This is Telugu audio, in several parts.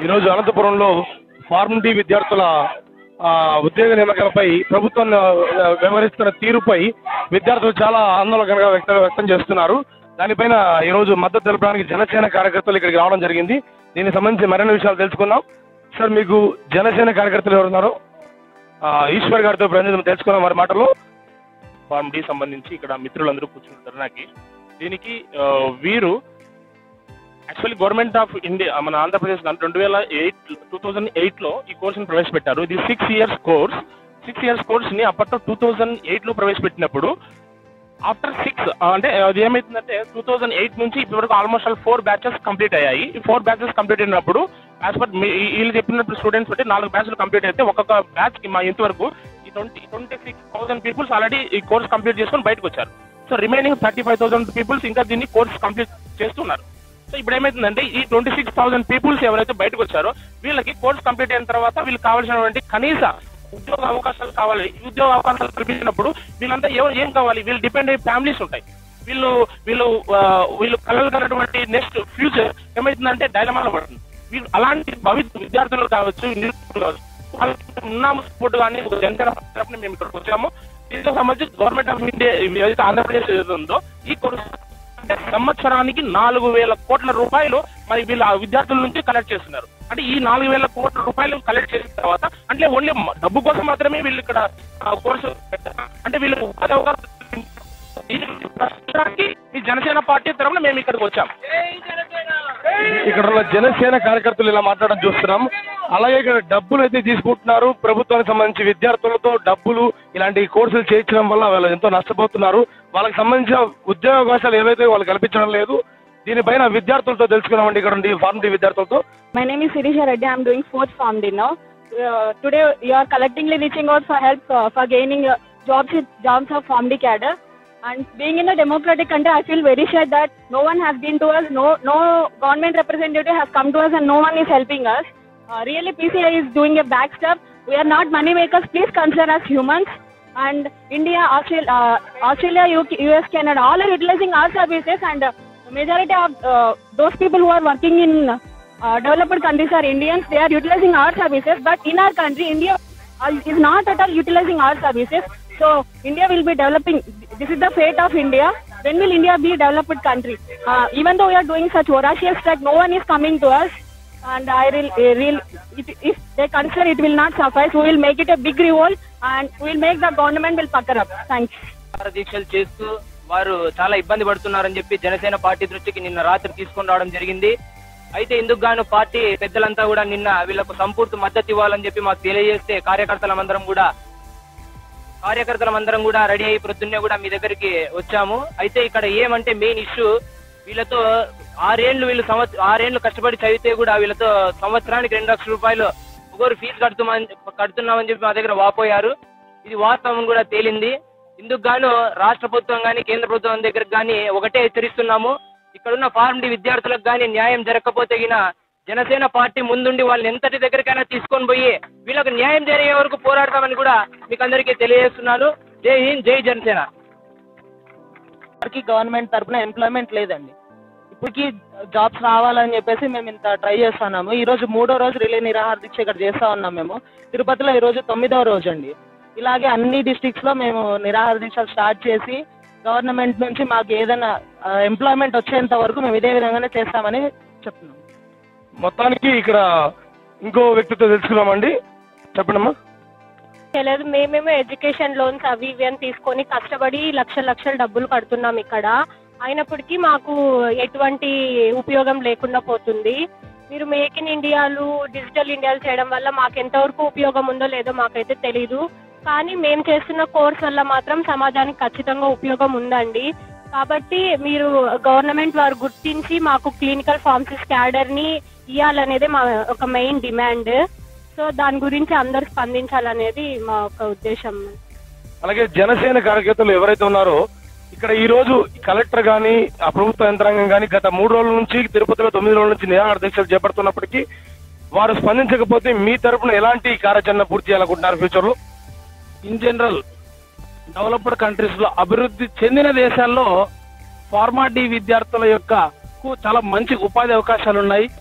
ఈరోజు అనంతపురంలో ఫార్మ్ డి విద్యార్థుల ఆ, ఉద్యోగ నియామకాలపై ప్రభుత్వం ఆ, వ్యవహరిస్తున్న తీరుపై విద్యార్థులు చాలా ఆందోళనగా వ్యక్తం వ్యక్తం చేస్తున్నారు దానిపైన ఈరోజు మద్దతు తెలపడానికి జనసేన కార్యకర్తలు ఇక్కడికి రావడం జరిగింది దీనికి సంబంధించి మరిన్ని విషయాలు తెలుసుకుందాం సార్ మీకు జనసేన కార్యకర్తలు ఎవరున్నారు ఆ, ఈశ్వర్ గారితో ప్రజలు తెలుసుకున్నాం వారి మాటలు ఫార్మ్ డి సంబంధించి ఇక్కడ మిత్రులందరూ కూర్చున్న ధర్నాకి దీనికి ఆ, వీరు యాక్చువల్లీ గవర్నమెంట్ ఆఫ్ ఇండియా మన ఆంధ్రప్రదేశ్ రెండు వేల ఎయిట్ టూ థౌజండ్ ఎయిట్లో ఈ కోర్సును ప్రవేశపెట్టారు ఇది six years course six years కోర్స్ని అప్పట్లో టూ థౌజండ్ ఎయిట్లో ప్రవేశపెట్టినప్పుడు ఆఫ్టర్ సిక్స్ అంటే అది ఏమైతుందంటే టూ థౌజండ్ ఎయిట్ నుంచి ఇప్పటివరకు almost all four batches complete అయ్యాయి ఈ ఫోర్ బ్యాచెస్ కంప్లీట్ అయినప్పుడు యాజ్ పర్ వీళ్ళు చెప్పినప్పుడు స్టూడెంట్స్ బట్టి నాలుగు బ్యాచ్లు కంప్లీట్ అయితే ఒక్కొక్క బ్యాచ్కి మా ఇంతవరకు ఈ twenty twenty six thousand peoples already ఈ కోర్స్ కంప్లీట్ చేసుకొని బయటకు వచ్చారు so remaining thirty five thousand peoples ఇంకా దీన్ని కోర్స్ కంప్లీట్ చేస్తున్నారు సో ఇప్పుడు ఏమైతుందంటే ఈ ట్వంటీ సిక్స్ థౌసండ్ పీపుల్స్ ఎవరైతే బయటకు వచ్చారో వీళ్ళకి కోర్స్ కంప్లీట్ అయిన తర్వాత వీళ్ళకి కావాల్సినటువంటి కనీస ఉద్యోగ అవకాశాలు కావాలి ఈ ఉద్యోగ అవకాశాలు కల్పించినప్పుడు వీళ్ళంతా ఎవరు ఏం కావాలి వీళ్ళు డిపెండ్ అయ్యే ఫ్యామిలీస్ ఉంటాయి వీళ్ళు వీళ్ళు ఆ, వీళ్ళు కలలు కన్నటువంటి నెక్స్ట్ ఫ్యూచర్ ఏమైతుందంటే డైలమాలో పడుతుంది వీళ్ళు అలాంటి భవిష్యత్ విద్యార్థులు కావచ్చు నిరుద్యోగులు కావచ్చు వాళ్ళకి ఉన్నాము సపోర్ట్ కానీ ఒక జనసేన తరపున మేము ఇక్కడికి వచ్చాము దీంతో సంబంధించి గవర్నమెంట్ ఆఫ్ ఇండియా ఏదైతే ఆంధ్రప్రదేశ్ ఏదైతే ఉందో ఈ కోర్సు అంటే సంవత్సరానికి నాలుగు వేల కోట్ల రూపాయలు మరి వీళ్ళ ఆ విద్యార్థుల నుంచి కలెక్ట్ చేస్తున్నారు అంటే ఈ నాలుగు వేల కోట్ల రూపాయలు కలెక్ట్ చేసిన తర్వాత అంటే ఓన్లీ డబ్బు కోసం మాత్రమే వీళ్ళు ఇక్కడ ఆ, కోర్సు పెట్టారు. అంటే వీళ్ళు ఉపాధి అవకాశాలు ఈ ప్రస్తుతానికి ఈ జనసేన పార్టీ తరఫున మేము ఇక్కడికి వచ్చాం ఇక్కడ ఉన్న జనసేన కార్యకర్తలు ఇలా మాట్లాడడం చూస్తున్నాం అలాగే ఇక్కడ డబ్బులు అయితే తీసుకుంటున్నారు ప్రభుత్వానికి సంబంధించి విద్యార్థులతో డబ్బులు ఇలాంటి కోర్సులు చేయించడం వల్ల వాళ్ళు ఎంతో నష్టపోతున్నారు వాళ్ళకి సంబంధించిన ఉద్యోగ అవకాశాలు ఏవైతే వాళ్ళు కల్పించడం లేదు దీనిపైన విద్యార్థులతో తెలుసుకున్నామండి ఇక్కడ ఉండి ఫార్మ్ డి విద్యార్థులతో My name is Sirisha Reddy. I'm doing fourth form D now. Uh, today you are collectively reaching out for help uh, for gaining uh, jobs jobs of Form D cadre. And being in a democratic country, I feel very sure that no one has been to us, no no government representative has come to us, and no one is helping us. Uh, really, PCI is doing a back step. We are not money makers. Please consider us humans. And India, Australia, uh, Australia UK, US, Canada, all are utilizing our services, and uh, majority of uh, those people who are working in uh, developed countries are Indians. They are utilizing our services, but in our country, India uh, is not at all utilizing our services. So India will be developing. This is the fate of India. When will India be a developed country? Uh, even though we are doing such voracious strike, no one is coming to us. And I will, uh, real, it, if they consider it will not suffice, we will make it a big revolt, and we will make the government will pucker up. Thanks. నిరాహార దీక్షలు చేస్తూ వారు చాలా ఇబ్బంది పడుతున్నారని చెప్పి జనసేన పార్టీ దృష్టికి నిన్న రాత్రి తీసుకొని రావడం జరిగింది అయితే ఇందుకు గాను పార్టీ పెద్దలంతా కూడా నిన్న వీళ్ళకు సంపూర్తి మద్దతు ఇవ్వాలని చెప్పి మాకు తెలియజేస్తే కార్యకర్తలమందరం కూడా కార్యకర్తలమందరం కూడా రెడీ అయి ప్రొద్దున్నే కూడా మీ దగ్గరికి వచ్చాము అయితే ఇక్కడ ఏమంటే మెయిన్ ఇష్యూ వీళ్ళతో ఆరేళ్లు వీళ్ళు సంవత్సరం ఆరేళ్లు కష్టపడి చదివితే కూడా వీళ్ళతో సంవత్సరానికి రెండు లక్షల రూపాయలు ఒకరు ఫీజు కడుతున్నామని కడుతున్నామని చెప్పి మా దగ్గర వాపోయారు ఇది వాస్తవం కూడా తేలింది ఇందుకు గాను రాష్ట్ర ప్రభుత్వం కానీ కేంద్ర ప్రభుత్వం దగ్గర కానీ ఒకటే హెచ్చరిస్తున్నాము ఇక్కడున్న ఫార్మ్ డి విద్యార్థులకు కానీ న్యాయం జరగకపోతే గిన జనసేన పార్టీ ముందుండి వాళ్ళని ఎంతటి దగ్గరికైనా తీసుకొని పోయి వీళ్ళకు న్యాయం జరిగే వరకు పోరాడతామని కూడా మీకు అందరికీ తెలియజేస్తున్నాను జై హింద్ జై జనసేన వారికి గవర్నమెంట్ తరపున ఎంప్లాయ్మెంట్ లేదండి ఇప్పటికి జాబ్స్ రావాలని చెప్పేసి మేము ఇంత ట్రై చేస్తున్నాము ఈ రోజు మూడో రోజు రిలే నిరాహార దీక్ష ఇక్కడ చేస్తా ఉన్నాం మేము తిరుపతిలో ఈ రోజు తొమ్మిదవ రోజు అండి ఇలాగే అన్ని డిస్ట్రిక్ట్స్ లో మేము నిరాహార దీక్షలు స్టార్ట్ చేసి గవర్నమెంట్ నుంచి మాకు ఏదైనా ఎంప్లాయ్మెంట్ వచ్చేంత వరకు మేము ఇదే విధంగానే చేస్తామని చెప్తున్నాం మొత్తానికి ఇక్కడ ఇంకో వ్యక్తితో తెలుసుకున్నామండి చెప్పండమ్మా తెలియదు మేమేమో ఎడ్యుకేషన్ లోన్స్ అవి ఇవి అని తీసుకొని కష్టపడి లక్షల లక్షల డబ్బులు కడుతున్నాం ఇక్కడ అయినప్పటికీ మాకు ఎటువంటి ఉపయోగం లేకుండా పోతుంది మీరు మేక్ ఇన్ ఇండియాలు డిజిటల్ ఇండియాలు చేయడం వల్ల మాకు ఎంతవరకు ఉపయోగం ఉందో లేదో మాకైతే తెలీదు కానీ మేము చేస్తున్న కోర్స్ వల్ల మాత్రం సమాజానికి ఖచ్చితంగా ఉపయోగం ఉందండి కాబట్టి మీరు గవర్నమెంట్ వారు గుర్తించి మాకు క్లినికల్ ఫార్మసిస్ట్ క్యాడర్ని ఇవ్వాలనేది మా ఒక మెయిన్ డిమాండ్ సో దాని గురించి అందరూ స్పందించాలనేది మా ఒక ఉద్దేశం అలాగే జనసేన కార్యకర్తలు ఎవరైతే ఉన్నారో ఇక్కడ ఈ రోజు కలెక్టర్ గాని ఆ ప్రభుత్వ యంత్రాంగం గాని గత మూడు రోజుల నుంచి తిరుపతిలో తొమ్మిది రోజుల నుంచి నిరాహార దీక్షలు చేపడుతున్నప్పటికీ వారు స్పందించకపోతే మీ తరపున ఎలాంటి కార్యాచరణ పూర్తి చేయాలనుకుంటున్నారు ఫ్యూచర్ లో ఇన్ జనరల్ డెవలప్డ్ కంట్రీస్ లో అభివృద్ధి చెందిన దేశాల్లో ఫార్మా డి విద్యార్థుల యొక్క కు చాలా మంచి ఉపాధి అవకాశాలు ఉన్నాయి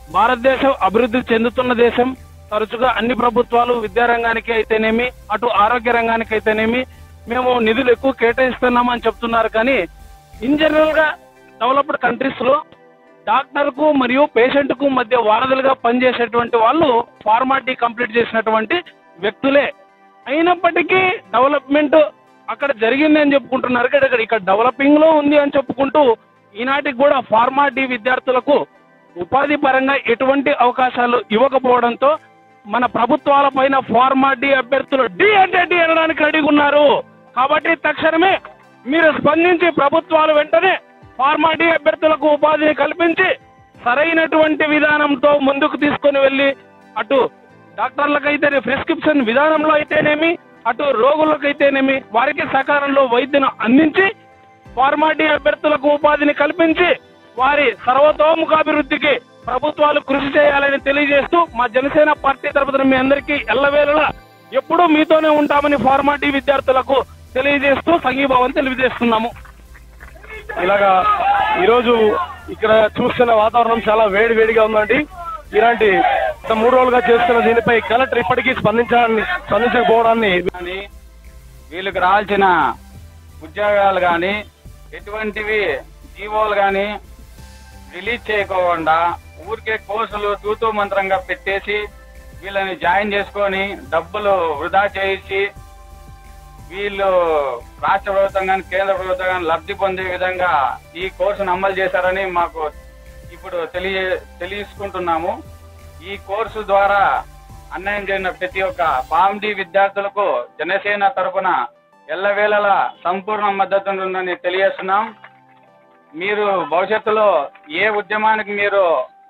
భారతదేశం అభివృద్ధి చెందుతున్న దేశం తరచుగా అన్ని ప్రభుత్వాలు విద్యారంగానికి అయితేనేమి అటు ఆరోగ్య రంగానికి అయితేనేమి మేము నిధులు ఎక్కువ కేటాయిస్తున్నామని చెప్తున్నారు కానీ ఇన్ జనరల్ గా డెవలప్డ్ కంట్రీస్ లో డాక్టర్ కు మరియు పేషెంట్ కు మధ్య వారధులుగా పనిచేసేటువంటి వాళ్ళు ఫార్మాలిటీ కంప్లీట్ చేసినటువంటి వ్యక్తులే అయినప్పటికీ డెవలప్మెంట్ అక్కడ జరిగింది అని చెప్పుకుంటున్నారు ఇక్కడ ఇక్కడ- ఇక్కడ డెవలపింగ్ లో ఉంది అని చెప్పుకుంటూ ఈనాటికి కూడా ఫార్మాలిటీ విద్యార్థులకు ఉపాధి పరంగా ఎటువంటి అవకాశాలు ఇవ్వకపోవడంతో మన ప్రభుత్వాల పైన ఫార్మాలిటీ అభ్యర్థులు డి అంటే డి అనడానికి రెడీగా ఉన్నారు కాబట్టి తక్షణమే మీరు స్పందించి ప్రభుత్వాలు వెంటనే ఫార్మాలిటీ అభ్యర్థులకు ఉపాధిని కల్పించి సరైనటువంటి విధానంతో ముందుకు తీసుకొని వెళ్ళి అటు డాక్టర్లకైతే ప్రిస్క్రిప్షన్ విధానంలో అయితేనేమి అటు రోగులకైతేనేమి వారికి సకాలంలో వైద్యును అందించి ఫార్మాలిటీ అభ్యర్థులకు ఉపాధిని కల్పించి వారి సర్వతోముఖాభివృద్ధికి ప్రభుత్వాలు కృషి చేయాలని తెలియజేస్తూ మా జనసేన పార్టీ తరపున మీ అందరికీ ఎల్లవేళలా ఎప్పుడూ మీతోనే ఉంటామని ఫార్మాలిటీ విద్యార్థులకు తెలియజేస్తూ సంఘీభావం తెలియజేస్తున్నాము ఇలాగా ఈరోజు ఇక్కడ చూస్తున్న వాతావరణం చాలా వేడి వేడిగా ఉందండి ఇలాంటి గత మూడు రోజులుగా చేస్తున్న దీనిపై కలెక్టర్ ఇప్పటికీ స్పందించాలని స్పందించకపోవడాన్ని కానీ వీళ్ళకి రావాల్సిన ఉద్యోగాలు కానీ ఎటువంటివి జీవోలు కానీ రిలీజ్ చేయకోకుండా ఊరికే కోర్సులు తూతూ మంత్రంగా పెట్టేసి వీళ్ళని జాయిన్ చేసుకొని డబ్బులు వృధా చేయించి వీళ్ళు రాష్ట్ర ప్రభుత్వం కానీ కేంద్ర ప్రభుత్వం కానీ లబ్ధి పొందే విధంగా ఈ కోర్సును అమలు చేశారని మాకు ఇప్పుడు తెలియ తెలియసుకుంటున్నాము ఈ కోర్సు ద్వారా అన్యాయం జరిగిన ప్రతి ఒక్క పామ్డి విద్యార్థులకు జనసేన తరపున ఎల్లవేళలా సంపూర్ణ మద్దతు ఉందని తెలియజేస్తున్నాం మీరు భవిష్యత్తులో ఏ ఉద్యమానికి మీరు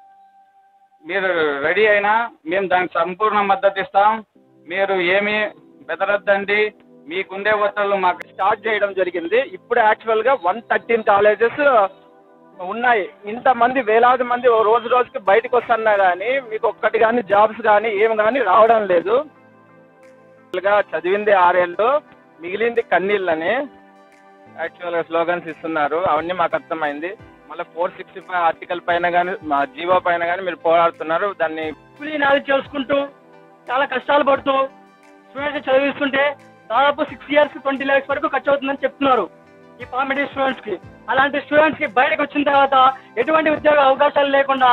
మీరు రెడీ అయినా మేము దానికి సంపూర్ణ మద్దతు ఇస్తాం మీరు ఏమి బెదరద్దండి మీకుండే ఒత్తిళ్ళు మాకు స్టార్ట్ చేయడం జరిగింది ఇప్పుడు యాక్చువల్ గా వన్ థర్టీన్ కాలేజెస్ ఉన్నాయి ఇంతమంది వేలాది మంది ఓ రోజు రోజుకి బయటకు వస్తున్నా కానీ మీకు ఒక్కటి కానీ జాబ్స్ కానీ ఏం కానీ రావడం లేదు గా చదివింది ఆరేళ్ళు మిగిలింది కన్నీళ్ళని యాక్చువల్ గా స్లోగన్స్ ఇస్తున్నారు అవన్నీ మాకు అర్థమైంది మళ్ళీ ఫోర్ సిక్స్టీ ఫైవ్ ఆర్టికల్ పైన కానీ మా జీవో పైన కానీ మీరు పోరాడుతున్నారు దాన్ని నాది చేసుకుంటూ చాలా కష్టాలు పడుతూ స్టూడెంట్స్ చదివిస్తుంటే దాదాపు సిక్స్ ఇయర్స్ ట్వంటీ ల్యాక్స్ వరకు ఖర్చు అవుతుందని చెప్తున్నారు ఈ పామిటీ స్టూడెంట్స్ కి అలాంటి స్టూడెంట్స్ కి బయటకు వచ్చిన తర్వాత ఎటువంటి ఉద్యోగ అవకాశాలు లేకుండా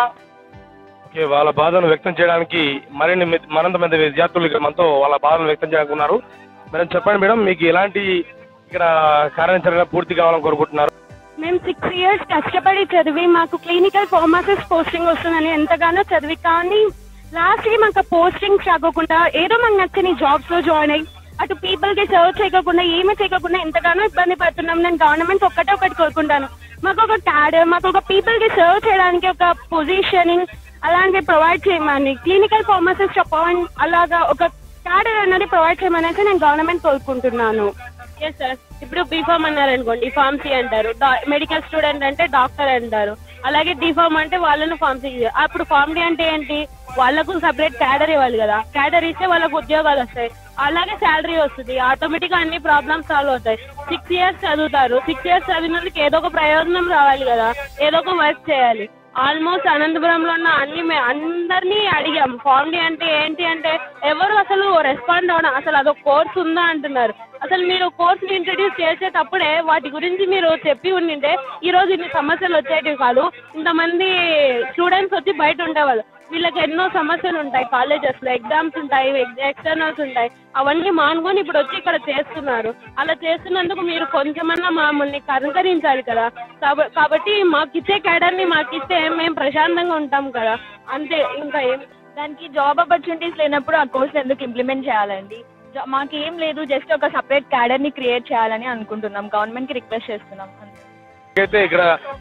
ఓకే, వాళ్ళ బాధను వ్యక్తం చేయడానికి మరిన్ని మి- మరింత మంది విద్యార్థులు ఇక్కడ మనతో వాళ్ళ బాధను వ్యక్తం చేయడానికి ఉన్నారు మేడం చెప్పండి మేడం మీకు ఎలాంటి ఇక్కడ కార్యాచరణ పూర్తి కావాలని కోరుకుంటున్నారు మేము సిక్స్ ఇయర్స్ కష్టపడి చదివి మాకు క్లినికల్ ఫార్మసిస్ట్ పోస్టింగ్ వస్తుందని ఎంతగానో చదివి కానీ లాస్ట్ కి మాకు పోస్టింగ్ రాకోకుండా ఏదో మాకు నచ్చని జాబ్స్ లో జాయిన్ అయ్యి అటు పీపుల్ కి సర్వ్ చేయకుండా ఏమీ చేయకుండా ఎంతగానో ఇబ్బంది పడుతున్నాం నేను గవర్నమెంట్ ఒక్కటే ఒకటి కోరుకుంటాను మాకు ఒక క్యాడర్ మాకు ఒక పీపుల్ కి సర్వ్ చేయడానికి ఒక పొజిషనింగ్ అలాంటివి ప్రొవైడ్ చేయమని క్లినికల్ ఫార్మసిస్ట్ అపాయింట్ అలాగా ఒక క్యాడర్ అనేది ప్రొవైడ్ చేయమని అయితే నేను గవర్నమెంట్ కోరుకుంటున్నాను ఎస్ సార్ ఇప్పుడు బీఫామ్ అన్నారు అనుకోండి ఫార్మసీ అంటారు మెడికల్ స్టూడెంట్ అంటే డాక్టర్ అంటారు అలాగే డిఫామ్ అంటే వాళ్ళను ఫార్మసీ అప్పుడు ఫార్మడీ అంటే ఏంటి వాళ్ళకు సపరేట్ క్యాడర్ ఇవ్వాలి కదా క్యాడర్ ఇస్తే వాళ్ళకు ఉద్యోగాలు వస్తాయి అలాగే శాలరీ వస్తుంది ఆటోమేటిక్ గా అన్ని ప్రాబ్లమ్స్ సాల్వ్ అవుతాయి సిక్స్ ఇయర్స్ చదువుతారు సిక్స్ ఇయర్స్ చదివినందుకు ఏదో ఒక ప్రయోజనం రావాలి కదా ఏదో ఒక వర్క్ చేయాలి ఆల్మోస్ట్ అనంతపురంలో ఉన్న అన్ని మే- అందరినీ అడిగాం ఫార్మడీ అంటే ఏంటి అంటే ఎవరు అసలు రెస్పాండ్ అవడం అసలు అదొక కోర్స్ ఉందా అంటున్నారు అసలు మీరు కోర్సుని ఇంట్రడ్యూస్ చేసేటప్పుడే వాటి గురించి మీరు చెప్పి ఉండింటే ఈ రోజు ఇన్ని సమస్యలు వచ్చేటివి కాదు ఇంతమంది స్టూడెంట్స్ వచ్చి బయట ఉండేవాళ్ళు వీళ్ళకి ఎన్నో సమస్యలు ఉంటాయి కాలేజెస్ లో ఎగ్జామ్స్ ఉంటాయి ఎక్స్టర్నల్స్ ఉంటాయి అవన్నీ మానుకొని ఇప్పుడు వచ్చి ఇక్కడ చేస్తున్నారు అలా చేస్తున్నందుకు మీరు కొంచెమన్నా మమ్మల్ని కనుకరించాలి కదా కాబ- కాబట్టి మాకు ఇచ్చే క్యాడర్ ని మాకు ఇస్తే మేము ప్రశాంతంగా ఉంటాం కదా అంతే ఇంకా ఏం దానికి జాబ్ ఆపర్చునిటీస్ లేనప్పుడు ఆ కోర్స్ ఎందుకు ఇంప్లిమెంట్ చేయాలండి జా- మాకేం లేదు జస్ట్ ఒక సపరేట్ క్యాడర్ ని క్రియేట్ చేయాలని అనుకుంటున్నాం గవర్నమెంట్ కి రిక్వెస్ట్ చేస్తున్నాం అంతే అయితే ఇక్కడ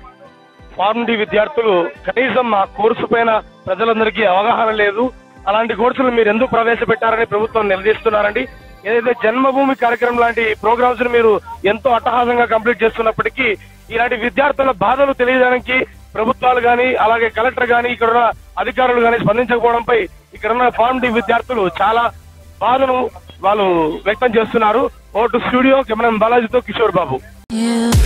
ఫార్మ్ డి విద్యార్థులు కనీసం ఆ కోర్సు పైన ప్రజలందరికీ అవగాహన లేదు అలాంటి కోర్సులు మీరు ఎందుకు ప్రవేశపెట్టారని ప్రభుత్వం నిలదీస్తున్నారండి ఏదైతే జన్మభూమి కార్యక్రమం లాంటి ప్రోగ్రామ్స్ ని మీరు ఎంతో అట్టహాసంగా కంప్లీట్ చేస్తున్నప్పటికీ ఇలాంటి విద్యార్థుల బాధలు తెలియడానికి ప్రభుత్వాలు కానీ అలాగే కలెక్టర్ కానీ ఇక్కడ ఉన్న అధికారులు కానీ స్పందించకపోవడంపై ఇక్కడ ఉన్న ఫార్మ్ డి విద్యార్థులు చాలా బాధను వాళ్ళు వ్యక్తం చేస్తున్నారు ఓటు స్టూడియో కెమెరా బాలాజీతో కిషోర్ బాబు You